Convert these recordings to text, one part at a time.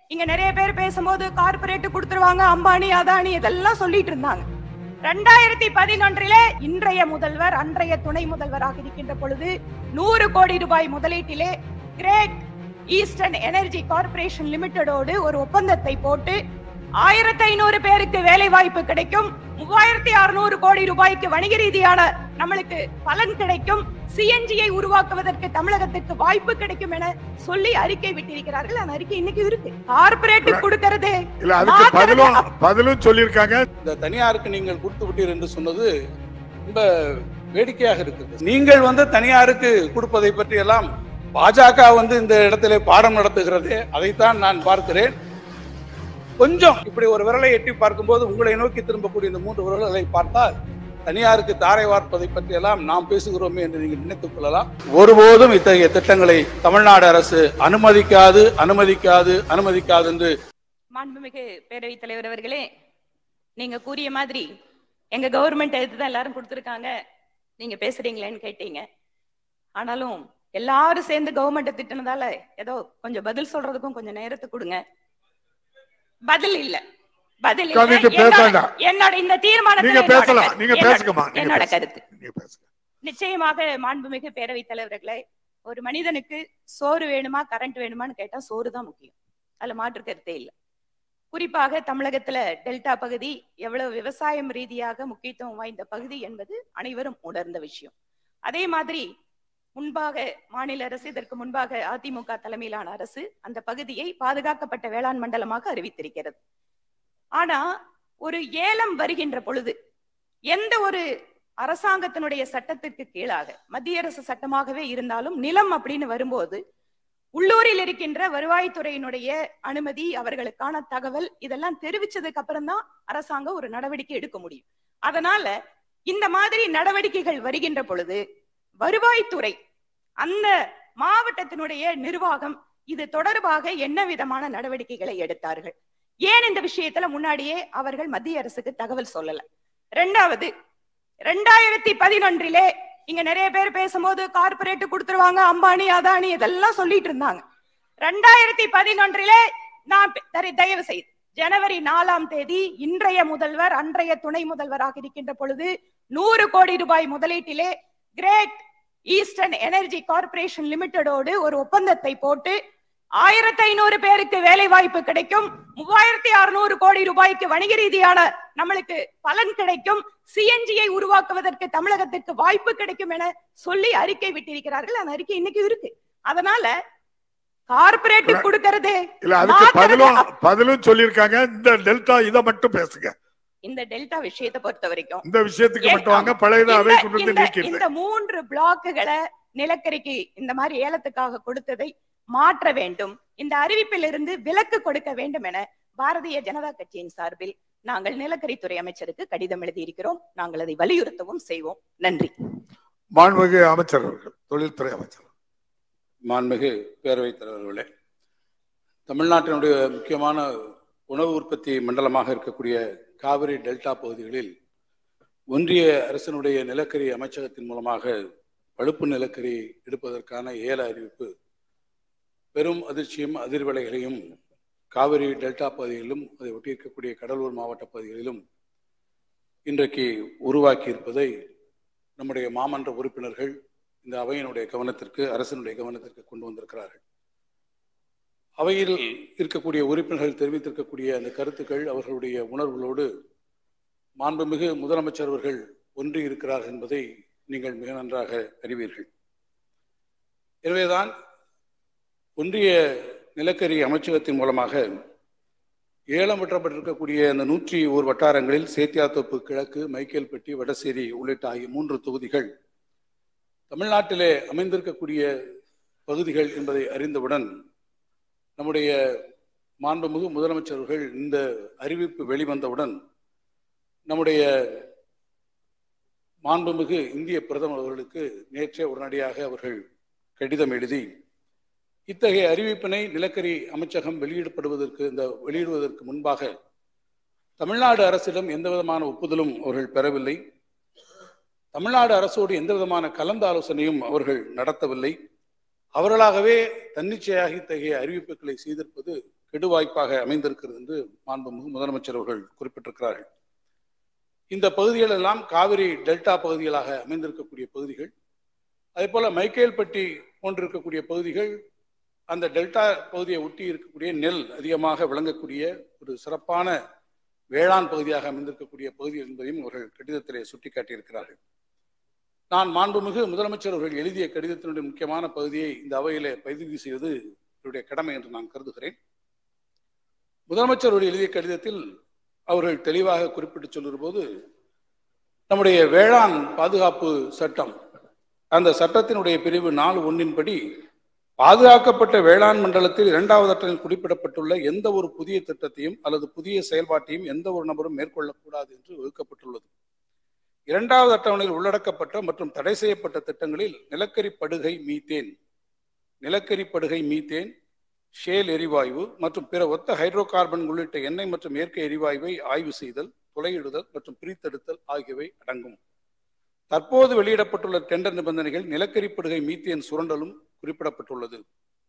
இங்க நிறைய பேர் பேசும்போது கார்ப்பரேட் கொடுத்துருவாங்க அம்பானி அதானி இதெல்லாம் சொல்லிட்டு இருந்தாங்க ரெண்டாயிரத்தி பதினொன்றிலே இன்றைய முதல்வர் அன்றைய துணை முதல்வராக இருக்கின்ற பொழுது நூறு கோடி ரூபாய் முதலீட்டிலே கிரேட் ஈஸ்டர்ன் எனர்ஜி கார்ப்பரேஷன் லிமிடெடோடு ஒரு ஒப்பந்தத்தை போட்டு ஆயிரத்தி ஐநூறு பேருக்கு வேலை வாய்ப்பு கிடைக்கும் மூவாயிரத்தி அறுநூறு கோடி ரூபாய்க்கு வணிக ரீதியான நம்மளுக்கு பலன் கிடைக்கும் சிஎன்ஜியை உருவாக்குவதற்கு தமிழகத்திற்கு வாய்ப்பு கிடைக்கும் என சொல்லி அறிக்கை விட்டிருக்கிறார்கள் அந்த அறிக்கை இன்னைக்கு இருக்கு கார்ப்பரேட் கொடுக்கிறது இல்ல அதுக்கு பதிலும் பதிலும் சொல்லியிருக்காங்க இந்த தனியாருக்கு நீங்கள் கொடுத்து விட்டீர் என்று சொன்னது ரொம்ப வேடிக்கையாக இருக்குது நீங்கள் வந்து தனியாருக்கு கொடுப்பதை பற்றி எல்லாம் பாஜக வந்து இந்த இடத்திலே பாடம் நடத்துகிறதே அதைத்தான் நான் பார்க்கிறேன் கொஞ்சம் இப்படி ஒரு விரலை எட்டி பார்க்கும்போது உங்களை நோக்கி திரும்பக்கூடிய இந்த மூன்று விரல்களை பார்த்தால் தனியாருக்கு தாரை வார்ப்பதை பற்றி எல்லாம் நாம் பேசுகிறோமே என்று நீங்கள் நினைத்துக் கொள்ளலாம் ஒருபோதும் இத்தகைய திட்டங்களை தமிழ்நாடு அரசு அனுமதிக்காது அனுமதிக்காது அனுமதிக்காது என்று மாண்புமிகு பேரவைத் தலைவர் அவர்களே நீங்க கூறிய மாதிரி எங்க கவர்மெண்ட் எடுத்து தான் எல்லாரும் கொடுத்துருக்காங்க நீங்க பேசுறீங்களேன்னு கேட்டீங்க ஆனாலும் எல்லாரும் சேர்ந்து கவர்மெண்ட் திட்டினதால ஏதோ கொஞ்சம் பதில் சொல்றதுக்கும் கொஞ்சம் நேரத்தை கொடுங்க பதில் இல்ல பதில் இல்ல. உட்கார்ந்துட்டு பேச என்னோட- வேண்டாம். என்னோட இந்த தீர்மானத்துல நீங்க என்னோட பேசலாம் கருத்து- நீங்க என்னோட- பேசுங்கம்மா நீங்க என்னோட பேசுங்க. கருத்து நீங்க பேசுங்க நிச்சயமாக மாண்புமிகு பேரவைத் தலைவர்களே ஒரு மனிதனுக்கு சோறு வேணுமா கரண்ட் வேணுமான்னு கேட்டா சோறு தான் முக்கியம் அதுல மாற்று கருத்தே இல்லை குறிப்பாக தமிழகத்துல டெல்டா பகுதி எவ்வளவு விவசாயம் ரீதியாக முக்கியத்துவம் வாய்ந்த பகுதி என்பது அனைவரும் உணர்ந்த விஷயம் அதே மாதிரி முன்பாக மாநில அரசு இதற்கு முன்பாக அதிமுக தலைமையிலான அரசு அந்த பகுதியை பாதுகாக்கப்பட்ட வேளாண் மண்டலமாக அறிவித்திருக்கிறது ஆனா ஒரு ஏலம் வருகின்ற பொழுது எந்த ஒரு அரசாங்கத்தினுடைய சட்டத்திற்கு கீழாக மத்திய அரசு சட்டமாகவே இருந்தாலும் நிலம் அப்படின்னு வரும்போது உள்ளூரில் இருக்கின்ற வருவாய்த்துறையினுடைய அனுமதி அவர்களுக்கான தகவல் இதெல்லாம் தெரிவிச்சதுக்கு அப்புறம் தான் அரசாங்கம் ஒரு நடவடிக்கை எடுக்க முடியும் அதனால இந்த மாதிரி நடவடிக்கைகள் வருகின்ற பொழுது வருவாய்த்துறை அந்த மாவட்டத்தினுடைய நிர்வாகம் இது தொடர்பாக என்ன விதமான நடவடிக்கைகளை எடுத்தார்கள் ஏன் இந்த விஷயத்துல முன்னாடியே அவர்கள் மத்திய அரசுக்கு தகவல் சொல்லல ரெண்டாவது ரெண்டாயிரத்தி பதினொன்றிலே இங்க நிறைய பேர் பேசும்போது கார்ப்பரேட் கொடுத்துருவாங்க அம்பானி அதானி இதெல்லாம் சொல்லிட்டு இருந்தாங்க ரெண்டாயிரத்தி பதினொன்றிலே நான் பெ- தரி- தயவு செய்து ஜனவரி நாலாம் தேதி இன்றைய முதல்வர் அன்றைய துணை முதல்வராக இருக்கின்ற பொழுது நூறு கோடி ரூபாய் முதலீட்டிலே கிரேட் ஈஸ்டர்ன் எனர்ஜி கார்ப்பரேஷன் லிமிடெடோடு ஒரு ஒப்பந்தத்தை போட்டு ஆயிரத்தி ஐநூறு பேருக்கு வேலை வாய்ப்பு கிடைக்கும் மூவாயிரத்தி அறுநூறு கோடி ரூபாய்க்கு வணிக ரீதியான நம்மளுக்கு பலன் கிடைக்கும் சிஎன்ஜியை உருவாக்குவதற்கு தமிழகத்திற்கு வாய்ப்பு கிடைக்கும் என சொல்லி அறிக்கை விட்டிருக்கிறார்கள் அந்த அறிக்கை இன்னைக்கு இருக்கு அதனால கார்ப்பரேட் கொடுக்கிறது இல்ல அதுக்கு மாத்திரத்தை பதிலும் பதிலும் சொல்லியிருக்காங்க இந்த டெல்டா இத மட்டும் பேசுங்க இந்த டெல்டா விஷயத்தை பொறுத்த வரைக்கும் இந்த விஷயத்துக்கு ஏன் மட்டும் வாங்க ஆமா. பழையதை இந்த- அதை கொண்டு வந்து இந்த- நீக்கிடுறேன் இந்த மூன்று பிளாக்குகளை நிலக்கரிக்கு இந்த மாதிரி ஏலத்துக்காக கொடுத்ததை மாற்ற வேண்டும் இந்த அறிவிப்பிலிருந்து விலக்கு கொடுக்க வேண்டும் என பாரதிய ஜனதா கட்சியின் சார்பில் நாங்கள் நிலக்கரித்துறை அமைச்சருக்கு கடிதம் எழுதியிருக்கிறோம் நாங்கள் அதை வலியுறுத்தவும் செய்வோம் நன்றி மாண்புமிகு அமைச்சர் அவர்கள் தொழில்துறை அமைச்சர் மாண்புமிகு பேரவைத் தலைவர்களே தமிழ்நாட்டினுடைய முக்கியமான உணவு உற்பத்தி மண்டலமாக இருக்கக்கூடிய காவிரி டெல்டா பகுதிகளில் ஒன்றிய அரசினுடைய நிலக்கரி அமைச்சகத்தின் மூலமாக பழுப்பு நிலக்கரி எடுப்பதற்கான ஏல அறிவிப்பு பெரும் அதிர்ச்சியும் அதிர்வலைகளையும் காவிரி டெல்டா பகுதிகளிலும் அதை ஒட்டியிருக்கக்கூடிய கடலூர் மாவட்ட பகுதிகளிலும் இன்றைக்கு உருவாக்கி இருப்பதை நம்முடைய மாமன்ற உறுப்பினர்கள் இந்த அவையினுடைய கவனத்திற்கு அரசினுடைய கவனத்திற்கு கொண்டு வந்திருக்கிறார்கள் அவையில் இருக்கக்கூடிய உறுப்பினர்கள் தெரிவித்திருக்கக்கூடிய அந்த கருத்துக்கள் அவர்களுடைய உணர்வுகளோடு மாண்புமிகு முதலமைச்சர் அவர்கள் ஒன்றி இருக்கிறார்கள் என்பதை நீங்கள் மிக நன்றாக அறிவீர்கள் எனவேதான் ஒன்றிய நிலக்கரி அமைச்சகத்தின் மூலமாக ஏலம் விட்டப்பட்டிருக்கக்கூடிய அந்த நூற்றி ஓர் வட்டாரங்களில் சேத்தியாத்தோப்பு கிழக்கு மைக்கேல்பட்டி வடசேரி உள்ளிட்ட ஆகிய மூன்று தொகுதிகள் தமிழ்நாட்டிலே அமைந்திருக்கக்கூடிய பகுதிகள் என்பதை அறிந்தவுடன் நம்முடைய மாண்புமிகு முதலமைச்சர் அவர்கள் இந்த அறிவிப்பு வெளிவந்தவுடன் நம்முடைய மாண்புமிகு இந்திய பிரதமர் அவர்களுக்கு நேற்றே உடனடியாக அவர்கள் கடிதம் எழுதி இத்தகைய அறிவிப்பினை நிலக்கரி அமைச்சகம் வெளியிடப்படுவதற்கு இந்த வெளியிடுவதற்கு முன்பாக தமிழ்நாடு அரசிடம் எந்த விதமான ஒப்புதலும் அவர்கள் பெறவில்லை தமிழ்நாடு அரசோடு எந்த விதமான கலந்த ஆலோசனையும் அவர்கள் நடத்தவில்லை அவர்களாகவே தன்னிச்சையாக இத்தகைய அறிவிப்புகளை செய்திருப்பது கெடுவாய்ப்பாக அமைந்திருக்கிறது என்று மாண்புமிகு முதலமைச்சர் அவர்கள் குறிப்பிட்டிருக்கிறார்கள் இந்த பகுதிகள் எல்லாம் காவிரி டெல்டா பகுதிகளாக அமைந்திருக்கக்கூடிய பகுதிகள் அதே போல மைக்கேல்பட்டி போன்றிருக்கக்கூடிய பகுதிகள் அந்த டெல்டா பகுதியை ஒட்டி இருக்கக்கூடிய நெல் அதிகமாக விளங்கக்கூடிய ஒரு சிறப்பான வேளாண் பகுதியாக அமைந்திருக்கக்கூடிய பகுதி என்பதையும் அவர்கள் கடிதத்திலே சுட்டிக்காட்டியிருக்கிறார்கள் நான் மாண்புமிகு முதலமைச்சர் அவர்கள் எழுதிய கடிதத்தினுடைய முக்கியமான பகுதியை இந்த அவையிலே பதிவு செய்வது என்னுடைய கடமை என்று நான் கருதுகிறேன் முதலமைச்சர் அவர்கள் எழுதிய கடிதத்தில் அவர்கள் தெளிவாக குறிப்பிட்டு சொல்லுகிற போது நம்முடைய வேளாண் பாதுகாப்பு சட்டம் அந்த சட்டத்தினுடைய பிரிவு நாலு ஒன்றின்படி பாதுகாக்கப்பட்ட வேளாண் மண்டலத்தில் இரண்டாவது அட்டத்தில் குறிப்பிடப்பட்டுள்ள எந்த ஒரு புதிய திட்டத்தையும் அல்லது புதிய செயல்பாட்டையும் எந்த ஒரு நபரும் மேற்கொள்ளக்கூடாது என்று வகுக்கப்பட்டுள்ளது இரண்டாவது அட்டவணையில் உள்ளடக்கப்பட்ட மற்றும் தடை செய்யப்பட்ட திட்டங்களில் நிலக்கரி படுகை மீத்தேன் நிலக்கரி படுகை மீத்தேன் ஷேல் எரிவாயு மற்றும் பிற ஒத்த ஹைட்ரோ கார்பன் உள்ளிட்ட எண்ணெய் மற்றும் இயற்கை எரிவாயுவை ஆய்வு செய்தல் துளையிடுதல் மற்றும் பிரித்தெடுத்தல் ஆகியவை அடங்கும் தற்போது வெளியிடப்பட்டுள்ள டெண்டர் நிபந்தனைகள் நிலக்கரி படுகை மீத்தேன் சுரண்டலும் குறிப்பிடப்பட்டுள்ளது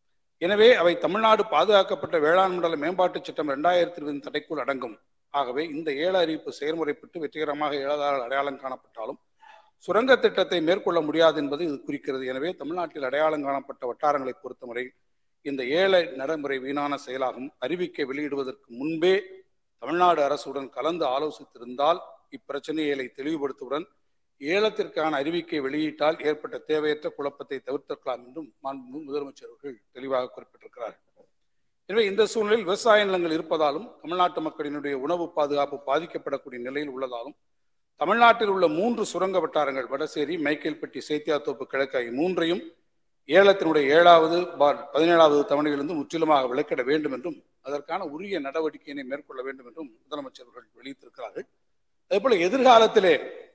எனவே அவை தமிழ்நாடு பாதுகாக்கப்பட்ட வேளாண் மண்டல மேம்பாட்டு சட்டம் இரண்டாயிரத்தி இருபது தடைக்குள் அடங்கும் ஆகவே இந்த ஏல அறிவிப்பு செயல்முறைப்பட்டு வெற்றிகரமாக ஏழாதார அடையாளம் காணப்பட்டாலும் சுரங்க திட்டத்தை மேற்கொள்ள முடியாது என்பது இது குறிக்கிறது எனவே தமிழ்நாட்டில் அடையாளம் காணப்பட்ட வட்டாரங்களை பொறுத்தவரை இந்த ஏழை நடைமுறை வீணான செயலாகும் அறிவிக்கை வெளியிடுவதற்கு முன்பே தமிழ்நாடு அரசுடன் கலந்து ஆலோசித்திருந்தால் இப்பிரச்சனைகளை தெளிவுபடுத்துவதுடன் ஏலத்திற்கான அறிவிக்கை வெளியிட்டால் ஏற்பட்ட தேவையற்ற குழப்பத்தை தவிர்த்திருக்கலாம் என்றும் மாண்பு முதலமைச்சர் அவர்கள் தெளிவாக குறிப்பிட்டிருக்கிறார்கள் எனவே இந்த சூழ்நிலையில் விவசாய நிலங்கள் இருப்பதாலும் தமிழ்நாட்டு மக்களினுடைய உணவு பாதுகாப்பு பாதிக்கப்படக்கூடிய நிலையில் உள்ளதாலும் தமிழ்நாட்டில் உள்ள மூன்று சுரங்க வட்டாரங்கள் வடசேரி மைக்கேல்பட்டி சேத்தியாத்தோப்பு கிழக்கு ஆகிய மூன்றையும் ஏலத்தினுடைய ஏழாவது பார் பதினேழாவது தவணையிலிருந்து முற்றிலுமாக விலக்கிட வேண்டும் என்றும் அதற்கான உரிய நடவடிக்கையினை மேற்கொள்ள வேண்டும் என்றும் முதலமைச்சர் அவர்கள் வெளியிட்டிருக்கிறார்கள் அதேபோல எதிர்காலத்திலே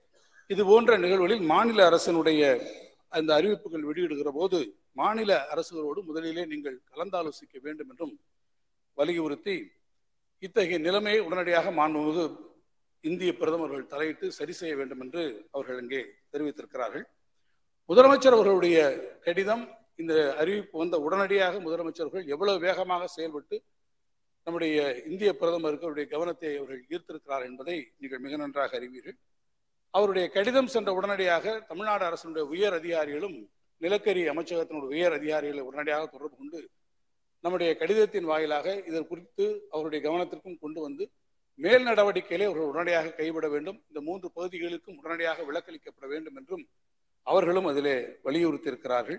இது போன்ற நிகழ்வுகளில் மாநில அரசினுடைய அந்த அறிவிப்புகள் வெளியிடுகிற போது மாநில அரசுகளோடு முதலிலே நீங்கள் கலந்தாலோசிக்க வேண்டும் என்றும் வலியுறுத்தி இத்தகைய நிலைமையை உடனடியாக மாண்புமிகு இந்திய பிரதமர்கள் தலையிட்டு சரி செய்ய வேண்டும் என்று அவர்கள் இங்கே தெரிவித்திருக்கிறார்கள் முதலமைச்சர் அவர்களுடைய கடிதம் இந்த அறிவிப்பு வந்த உடனடியாக முதலமைச்சர்கள் எவ்வளவு வேகமாக செயல்பட்டு நம்முடைய இந்திய பிரதமருக்கு அவருடைய கவனத்தை அவர்கள் ஈர்த்திருக்கிறார் என்பதை நீங்கள் மிக நன்றாக அறிவீர்கள் அவருடைய கடிதம் சென்ற உடனடியாக தமிழ்நாடு அரசினுடைய உயர் அதிகாரிகளும் நிலக்கரி அமைச்சகத்தினுடைய உயர் அதிகாரிகளை உடனடியாக தொடர்பு கொண்டு நம்முடைய கடிதத்தின் வாயிலாக இதன் குறித்து அவருடைய கவனத்திற்கும் கொண்டு வந்து மேல் நடவடிக்கையிலே அவர்கள் உடனடியாக கைவிட வேண்டும் இந்த மூன்று பகுதிகளுக்கும் உடனடியாக விலக்களிக்கப்பட வேண்டும் என்றும் அவர்களும் அதிலே வலியுறுத்தி இருக்கிறார்கள்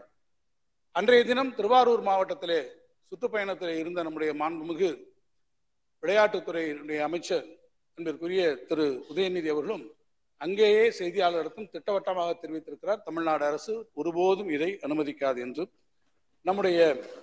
அன்றைய தினம் திருவாரூர் மாவட்டத்திலே சுற்றுப்பயணத்திலே இருந்த நம்முடைய மாண்புமிகு விளையாட்டுத்துறையினுடைய அமைச்சர் என்பதற்குரிய திரு உதயநிதி அவர்களும் அங்கேயே செய்தியாளரிடத்தும் திட்டவட்டமாக தெரிவித்திருக்கிறார் தமிழ்நாடு அரசு ஒருபோதும் இதை அனுமதிக்காது என்று நம்முடைய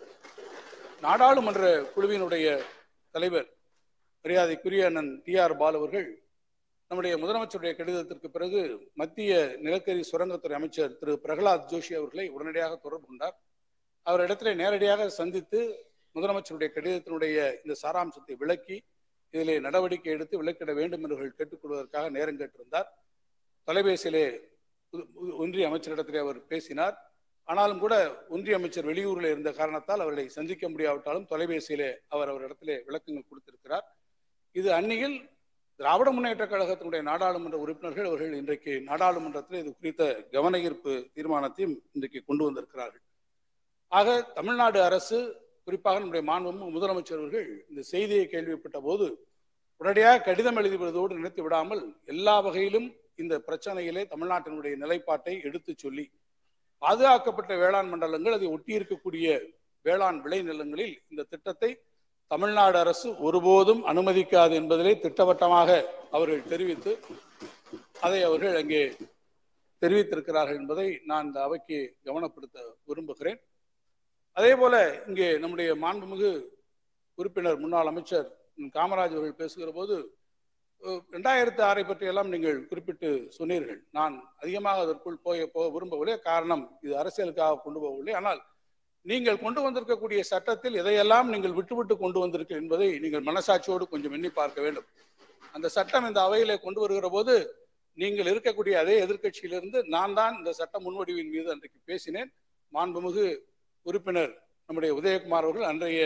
நாடாளுமன்ற குழுவினுடைய தலைவர் மரியாதைக்குரிய அண்ணன் டி ஆர் பால் அவர்கள் நம்முடைய முதலமைச்சருடைய கடிதத்திற்கு பிறகு மத்திய நிலக்கரி சுரங்கத்துறை அமைச்சர் திரு பிரகலாத் ஜோஷி அவர்களை உடனடியாக தொடர்பு கொண்டார் அவரிடத்திலே நேரடியாக சந்தித்து முதலமைச்சருடைய கடிதத்தினுடைய இந்த சாராம்சத்தை விளக்கி இதிலே நடவடிக்கை எடுத்து விலக்கிட வேண்டும் என்று அவர்கள் கேட்டுக்கொள்வதற்காக நேரம் கேட்டிருந்தார் தொலைபேசியிலே ஒன்றிய அமைச்சரிடத்திலே அவர் பேசினார் ஆனாலும் கூட ஒன்றிய அமைச்சர் வெளியூரில் இருந்த காரணத்தால் அவர்களை சந்திக்க முடியாவிட்டாலும் தொலைபேசியிலே அவர் அவரிடத்திலே விளக்கங்கள் கொடுத்திருக்கிறார் இது அந்நியில் திராவிட முன்னேற்ற கழகத்தினுடைய நாடாளுமன்ற உறுப்பினர்கள் அவர்கள் இன்றைக்கு நாடாளுமன்றத்தில் இது குறித்த கவன ஈர்ப்பு தீர்மானத்தையும் இன்றைக்கு கொண்டு வந்திருக்கிறார்கள் ஆக தமிழ்நாடு அரசு குறிப்பாக நம்முடைய மாண்பும் முதலமைச்சர் அவர்கள் இந்த செய்தியை கேள்விப்பட்ட போது உடனடியாக கடிதம் எழுதிவிடுவதோடு நினைத்து விடாமல் எல்லா வகையிலும் இந்த பிரச்சனையிலே தமிழ்நாட்டினுடைய நிலைப்பாட்டை எடுத்து சொல்லி பாதுகாக்கப்பட்ட வேளாண் மண்டலங்கள் அதை ஒட்டி இருக்கக்கூடிய வேளாண் விளைநிலங்களில் இந்த திட்டத்தை தமிழ்நாடு அரசு ஒருபோதும் அனுமதிக்காது என்பதிலே திட்டவட்டமாக அவர்கள் தெரிவித்து அதை அவர்கள் அங்கே தெரிவித்திருக்கிறார்கள் என்பதை நான் இந்த அவைக்கு கவனப்படுத்த விரும்புகிறேன் அதே போல இங்கே நம்முடைய மாண்புமிகு உறுப்பினர் முன்னாள் அமைச்சர் காமராஜ் அவர்கள் பேசுகிற போது ரெண்டாயிரத்தி ஆறை பற்றியெல்லாம் நீங்கள் குறிப்பிட்டு சொன்னீர்கள் நான் அதிகமாக அதற்குள் போய் போக விரும்பவில்லை காரணம் இது அரசியலுக்காக கொண்டு போகவில்லை ஆனால் நீங்கள் கொண்டு வந்திருக்கக்கூடிய சட்டத்தில் எதையெல்லாம் நீங்கள் விட்டுவிட்டு கொண்டு வந்திருக்க என்பதை நீங்கள் மனசாட்சியோடு கொஞ்சம் எண்ணி பார்க்க வேண்டும் அந்த சட்டம் இந்த அவையிலே கொண்டு வருகிற போது நீங்கள் இருக்கக்கூடிய அதே எதிர்கட்சியிலிருந்து நான் தான் இந்த சட்ட முன்வடிவின் மீது அன்றைக்கு பேசினேன் மாண்புமிகு உறுப்பினர் நம்முடைய உதயகுமார் அவர்கள் அன்றைய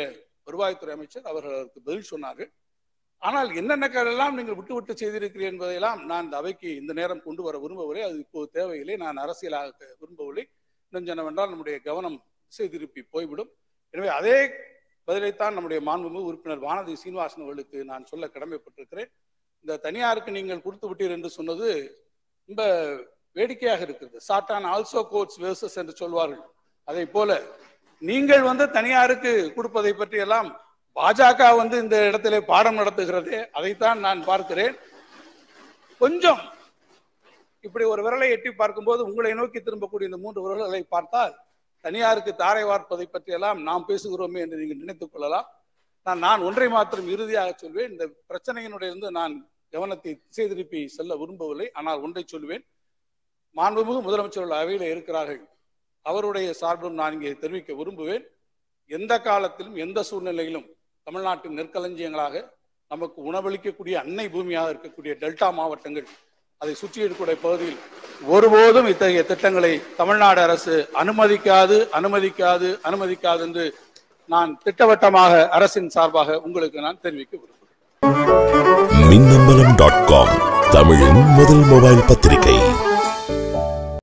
வருவாய்த்துறை அமைச்சர் அவர்கள் அதற்கு பதில் சொன்னார்கள் ஆனால் என்னென்ன எல்லாம் நீங்கள் விட்டு விட்டு செய்திருக்கிறீர்கள் என்பதையெல்லாம் நான் இந்த அவைக்கு இந்த நேரம் கொண்டு வர விரும்பவில்லை அது இப்போது தேவையில்லை நான் அரசியலாக விரும்பவில்லை நெஞ்சனவென்றால் நம்முடைய கவனம் திசை திருப்பி போய்விடும் எனவே அதே பதிலைத்தான் நம்முடைய மாண்புமிகு உறுப்பினர் வானதி சீனிவாசன் அவர்களுக்கு நான் சொல்ல கடமைப்பட்டிருக்கிறேன் இந்த தனியாருக்கு நீங்கள் கொடுத்து விட்டீர் என்று சொன்னது ரொம்ப வேடிக்கையாக இருக்கிறது சாட்டான் ஆல்சோ கோட்ஸ் வேர்சஸ் என்று சொல்வார்கள் அதை போல நீங்கள் வந்து தனியாருக்கு கொடுப்பதை பற்றி எல்லாம் பாஜக வந்து இந்த இடத்திலே பாடம் நடத்துகிறதே அதைத்தான் நான் பார்க்கிறேன் கொஞ்சம் இப்படி ஒரு விரலை எட்டி பார்க்கும்போது உங்களை நோக்கி திரும்பக்கூடிய இந்த மூன்று விரல்களை பார்த்தால் தனியாருக்கு தாரை வார்ப்பதை பற்றியெல்லாம் நாம் பேசுகிறோமே என்று நீங்கள் நினைத்துக் கொள்ளலாம் நான் நான் ஒன்றை மாத்திரம் இறுதியாக சொல்வேன் இந்த பிரச்சனையினுடைய இருந்து நான் கவனத்தை திசை திருப்பி செல்ல விரும்பவில்லை ஆனால் ஒன்றை சொல்வேன் மாண்புமிகு முதலமைச்சர்கள் அவையில் இருக்கிறார்கள் அவருடைய சார்பிலும் நான் இங்கே தெரிவிக்க விரும்புவேன் எந்த காலத்திலும் எந்த சூழ்நிலையிலும் தமிழ்நாட்டின் நெற்களஞ்சியங்களாக நமக்கு உணவளிக்கக்கூடிய அன்னை பூமியாக இருக்கக்கூடிய டெல்டா மாவட்டங்கள் அதை சுற்றி இருக்கக்கூடிய பகுதியில் ஒருபோதும் இத்தகைய திட்டங்களை தமிழ்நாடு அரசு அனுமதிக்காது அனுமதிக்காது அனுமதிக்காது என்று நான் திட்டவட்டமாக அரசின் சார்பாக உங்களுக்கு நான் தெரிவிக்க விரும்புகிறேன் மின்னம்பலம் டாட் காம் தமிழின் முதல் மொபைல் பத்திரிகை